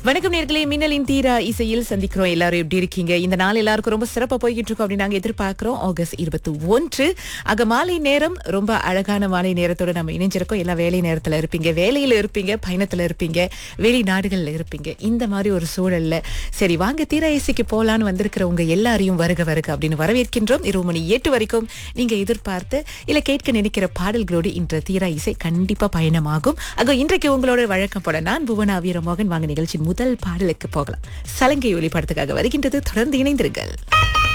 வணக்கம் நேர்களே மின்னலின் தீரா இசையில் சந்திக்கிறோம் எல்லாரும் எப்படி இருக்கீங்க இந்த நாள் எல்லாருக்கும் ரொம்ப சிறப்பா போய்கிட்டு இருக்கோம் அப்படின்னு நாங்க எதிர்பார்க்கிறோம் ஆகஸ்ட் இருபத்தி ஒன்று ஆக மாலை நேரம் ரொம்ப அழகான மாலை நேரத்தோட நம்ம இணைஞ்சிருக்கோம் எல்லாம் வேலை நேரத்துல இருப்பீங்க வேலையில இருப்பீங்க பயணத்துல இருப்பீங்க வெளிநாடுகள்ல இருப்பீங்க இந்த மாதிரி ஒரு சூழல்ல சரி வாங்க தீரா இசைக்கு போலான்னு வந்திருக்கிற உங்க எல்லாரையும் வருக வருக அப்படின்னு வரவேற்கின்றோம் இரவு மணி எட்டு வரைக்கும் நீங்க எதிர்பார்த்து இல்ல கேட்க நினைக்கிற பாடல்களோடு இன்ற தீரா இசை கண்டிப்பா பயணமாகும் ஆக இன்றைக்கு உங்களோட வழக்கம் போல நான் புவனா வீரமோகன் வாங்க நிகழ்ச்சியின் முதல் பாடலுக்கு போகலாம் சலங்கை ஒளிப்படத்துக்காக வருகின்றது தொடர்ந்து இணைந்திருங்கள்